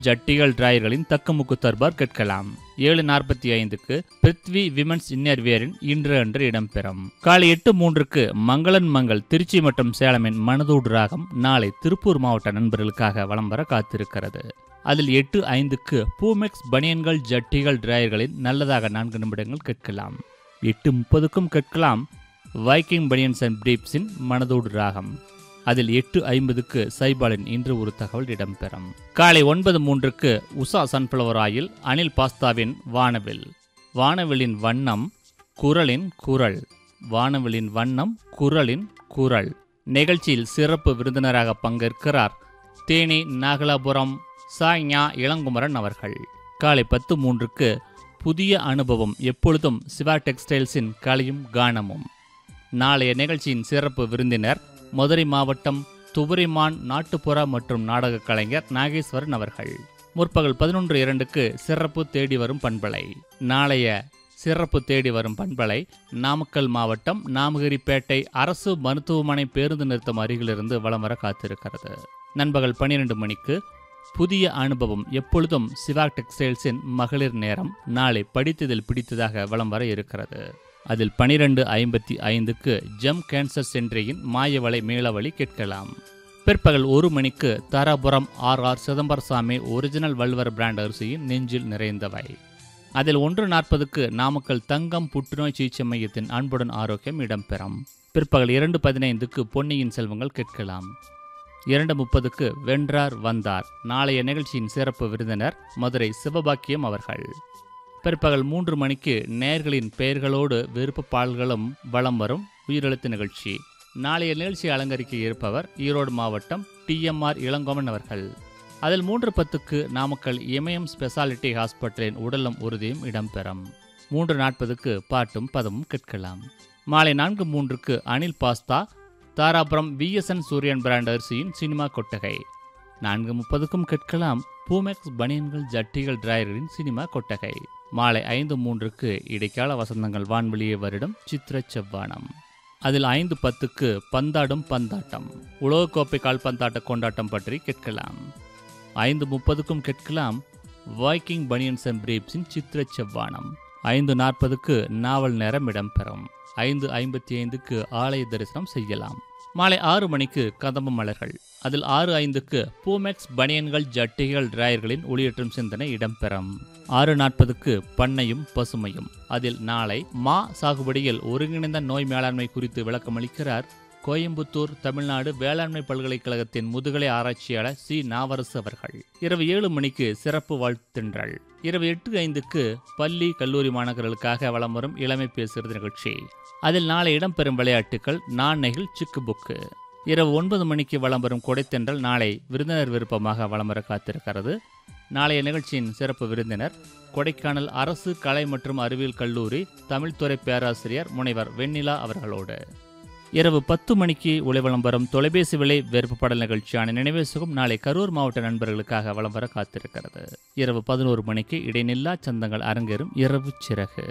ஜட்டிகள் டிராயர்களின் தக்கமுக்கு தர்பார் கேட்கலாம் ஏழு நாற்பத்தி ஐந்துக்கு பிருத்வி விமன்ஸ் இன்னர்வேரின் இன்று அன்று இடம்பெறும் காலை எட்டு மூன்றுக்கு மங்களன் மங்கள் திருச்சி மற்றும் சேலமின் மனதோடு ராகம் நாளை திருப்பூர் மாவட்ட நண்பர்களுக்காக வலம் வர காத்திருக்கிறது அதில் எட்டு ஐந்துக்கு பூமெக்ஸ் பனியன்கள் ஜட்டிகள் டிராயர்களின் நல்லதாக நான்கு நிமிடங்கள் கேட்கலாம் எட்டு முப்பதுக்கும் கேட்கலாம் வைக்கிங் பனியன்ஸ் அண்ட் பிரீப்ஸின் மனதோடு ராகம் அதில் எட்டு ஐம்பதுக்கு சைபாலின் இன்று ஒரு தகவல் இடம்பெறும் காலை ஒன்பது மூன்றுக்கு உஷா சன்ஃப்ளவர் ஆயில் அனில் பாஸ்தாவின் வானவில் வானவிலின் வண்ணம் குரலின் குரல் வானவிலின் வண்ணம் குரலின் குரல் நிகழ்ச்சியில் சிறப்பு விருந்தினராக பங்கேற்கிறார் தேனி நாகலாபுரம் சாய்ஞா இளங்குமரன் அவர்கள் காலை பத்து மூன்றுக்கு புதிய அனுபவம் எப்பொழுதும் சிவா டெக்ஸ்டைல்ஸின் கலையும் கானமும் நாளைய நிகழ்ச்சியின் சிறப்பு விருந்தினர் மதுரை மாவட்டம் துவரிமான் நாட்டுப்புற மற்றும் நாடக கலைஞர் நாகேஸ்வரன் அவர்கள் முற்பகல் பதினொன்று இரண்டுக்கு சிறப்பு தேடி வரும் பண்பலை நாளைய சிறப்பு தேடி வரும் பண்பலை நாமக்கல் மாவட்டம் நாமகிரிப்பேட்டை அரசு மருத்துவமனை பேருந்து நிறுத்தம் அருகிலிருந்து வலம் வர காத்திருக்கிறது நண்பகல் பன்னிரண்டு மணிக்கு புதிய அனுபவம் எப்பொழுதும் சிவா டெக்ஸ்டைல்ஸின் மகளிர் நேரம் நாளை படித்ததில் பிடித்ததாக வலம் வர இருக்கிறது அதில் பனிரெண்டு ஐம்பத்தி ஐந்துக்கு ஜெம் கேன்சர் சென்ட்ரியின் மாயவளை மீளவழி கேட்கலாம் பிற்பகல் ஒரு மணிக்கு Dharapuram R R Chidambarasamy original வல்வர் பிராண்ட் அரிசியின் நெஞ்சில் நிறைந்தவை அதில் ஒன்று நாற்பதுக்கு நாமக்கல் தங்கம் புற்றுநோய் சிகிச்சை மையத்தின் அன்புடன் ஆரோக்கியம் இடம்பெறும் பிற்பகல் இரண்டு பதினைந்துக்கு பொன்னியின் செல்வங்கள் கேட்கலாம் இரண்டு முப்பதுக்கு வென்றார் வந்தார் நாளைய நிகழ்ச்சியின் சிறப்பு விருந்தினர் மதுரை சிவபாக்கியம் அவர்கள் பிற்பகல் மூன்று மணிக்கு நேர்களின் பெயர்களோடு விருப்ப பால்களும் வலம் வரும் உயிரெழுத்து நிகழ்ச்சி நாளைய நிகழ்ச்சி அலங்கரிக்க இருப்பவர் ஈரோடு மாவட்டம் டிஎம்ஆர் இளங்கோவன் அவர்கள் அதில் மூன்று பத்துக்கு நாமக்கல் இமயம் ஸ்பெஷாலிட்டி ஹாஸ்பிட்டலின் உடலும் உறுதியும் இடம்பெறும் மூன்று நாற்பதுக்கு பாட்டும் பதமும் கேட்கலாம் மாலை நான்கு மூன்றுக்கு Anil pasta Dharapuram VSN Suriyan brand அரிசியின் சினிமா கொட்டகை நான்கு முப்பதுக்கும் கேட்கலாம் பூமெக்ஸ் பனியன்கள் ஜட்டிகள் டிராயர்களின் சினிமா கொட்டகை மாலை ஐந்து மூன்றுக்கு இடைக்கால வசந்தங்கள் வான்வெளியே வருடம் சித்திர செவ்வானம் அதில் ஐந்து பத்துக்கு பந்தாடும் பந்தாட்டம் உலகக்கோப்பை கால்பந்தாட்ட கொண்டாட்டம் பற்றி கேட்கலாம் ஐந்து முப்பதுக்கும் கேட்கலாம் வாய்க்கிங் பனியன்ஸ் அண்ட் பிரீப்ஸின் சித்திர செவ்வானம் ஐந்து நாற்பதுக்கு நாவல் நேரம் இடம்பெறும் ஐந்து ஐம்பத்தி ஐந்துக்கு ஆலய தரிசனம் செய்யலாம் மாலை ஆறு மணிக்கு கதம்ப மலர்கள் அதில் ஆறு ஐந்துக்கு பூமெக்ஸ் பனியன்கள் ஜட்டிகள் டிராயர்களின் ஒளியேற்றும் சிந்தனை இடம்பெறும் ஆறு நாற்பதுக்கு பண்ணையும் பசுமையும் அதில் நாளை மா சாகுபடியில் ஒருங்கிணைந்த நோய் மேலாண்மை குறித்து விளக்கமளிக்கிறார் கோயம்புத்தூர் தமிழ்நாடு வேளாண்மை பல்கலைக்கழகத்தின் முதுகலை ஆராய்ச்சியாளர் சி நாவரசு அவர்கள் இரவு ஏழு மணிக்கு சிறப்பு வாழ்த்தின்றல் இரவு எட்டு ஐந்துக்கு பள்ளி கல்லூரி மாணவர்களுக்காக வலம் வரும் இளமை பேசுகிறது நிகழ்ச்சி அதில் நாளை இடம்பெறும் விளையாட்டுகள் நாணயங்கள் சிக்கு புக்கு இரவு ஒன்பது மணிக்கு வலம் வரும் கொடைத்தென்றல் நாளை விருந்தினர் விருப்பமாக வலம் வர காத்திருக்கிறது நாளைய நிகழ்ச்சியின் சிறப்பு விருந்தினர் கொடைக்கானல் அரசு கலை மற்றும் அறிவியல் கல்லூரி தமிழ்துறை பேராசிரியர் முனைவர் வெண்ணிலா அவர்களோடு இரவு பத்து மணிக்கு ஒளிவலம் வரும் தொலைபேசி விலை வெறுப்புப்படல் நிகழ்ச்சியான நினைவே சுகம் நாளை கரூர் மாவட்ட நண்பர்களுக்காக வலம் வர காத்திருக்கிறது இரவு பதினோரு மணிக்கு இடைநில்லா சந்தங்கள் அரங்கேறும் இரவு சிறகு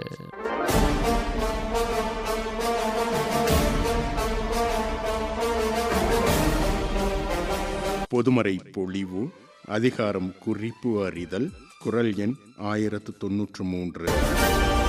பொதுமறை பொழிவு அதிகாரம் குறிப்பு அறிதல் குரல் எண் ஆயிரத்து தொன்னூற்று மூன்று